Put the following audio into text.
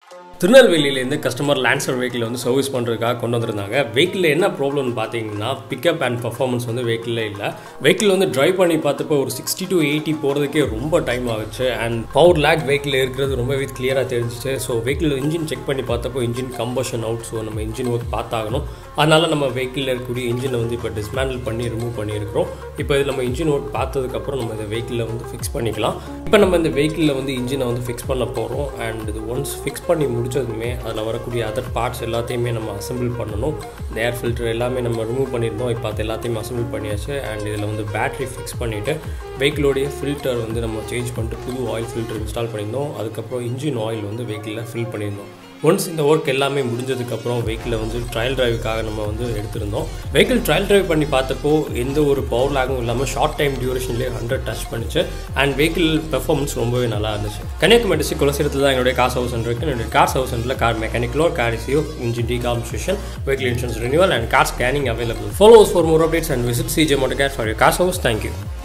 திருநெல்வேலியிலேருந்து customer Lancer vehicle வந்து service பண்ணுறதுக்காக கொண்டு வந்திருந்தாங்க வெஹிக்கிளில் என்ன ப்ராப்ளம்னு பார்த்தீங்கன்னா பிக்கப் அண்ட் பர்ஃபார்மன்ஸ் வந்து வெஹிக்கிளில் இல்லை வெஹிக்கிள் வந்து ட்ரைவ் பண்ணி பார்த்தப்போ ஒரு சிக்ஸ்டி டு எயிட்டி போகிறதுக்கே ரொம்ப டைம் ஆகுச்சு அண்ட் பவர் லேக் வெஹிக்கிள் இருக்கிறது ரொம்பவே கிளியராக தெரிஞ்சிச்சு ஸோ வெஹிக்கிள் இன்ஜின் செக் பண்ணி பார்த்தப்போ இன்ஜின் கம்பஷன் அவுட் ஸோ நம்ம இன்ஜின் ஒர்க் பார்த்தாகணும் அதனால் நம்ம வெஹிக்கிளில் இருக்கக்கூடிய இன்ஜினை வந்து இப்போ டிஸ்மேண்டில் பண்ணி ரிமூவ் பண்ணியிருக்கிறோம் இப்போ இது நம்ம இன்ஜின் ஒர்க் பார்த்ததுக்கப்புறம் நம்ம இந்த வெஹிக்கிளில் வந்து ஃபிக்ஸ் பண்ணிக்கலாம் இப்போ நம்ம இந்த வெஹிக்கிளில் வந்து இன்ஜினை வந்து ஃபிக்ஸ் பண்ண போகிறோம் அண்ட் இது ஒன்ஸ் ஃபிக்ஸ் பண்ணி முடிச்சதுமே அதில் வரக்கூடிய அதர் பார்ட்ஸ் எல்லாத்தையுமே நம்ம அசம்பிள் பண்ணணும் இந்த ஏர் ஃபில்டர் எல்லாமே நம்ம ரிமூவ் பண்ணியிருந்தோம் இப்போ அது எல்லாத்தையும் அசம்பிள் பண்ணியாச்சு அண்ட் இதில் வந்து பேட்டரி ஃபிக்ஸ் பண்ணிவிட்டு வெஹிக்கிளோடைய ஃபில்டர் வந்து நம்ம சேஞ்ச் பண்ணிட்டு புது ஆயில் ஃபில்டர் இன்ஸ்டால் பண்ணியிருந்தோம் அதுக்கப்புறம் இன்ஜின் ஆயில் வந்து வெஹிக்கிளில் ஃபில் பண்ணியிருந்தோம் ஒன்ஸ் இந்த ஒர்க் எல்லாமே முடிஞ்சதுக்கப்புறம் வெஹிக்கிளை வந்து ட்ரையல் டிரைவுக்காக நம்ம வந்து எடுத்திருந்தோம் வெஹிக்கிள் ட்ரையல் டிரைவ் பண்ணி பார்த்தப்போ எந்த ஒரு பவர் லாகும் இல்லாமல் ஷார்ட் டைம் டியூரேஷன்லேயே ஹண்ட்ரட் டச் பண்ணிச்சு அண்ட் வெஹிக்கிள் பெர்ஃபார்மன்ஸ் ரொம்பவே நல்லா இருந்துச்சு கன்னியாகுமரி டிஸ்ட்ரிக் குலசேரத்தில் தான் என்னுடைய கார் சர்வீஸ் சென்டர் இருக்குது என்னுடைய கார் சர்வீஸ் சென்டரில் கார் மெக்கானிக்கலோ கார் இசியோ இன்ஜின் டீகான்ஸ்ட்ரேஷன் vehicle insurance renewal and car scanning available follow us for more updates and visit CJ motor care for your car service thank you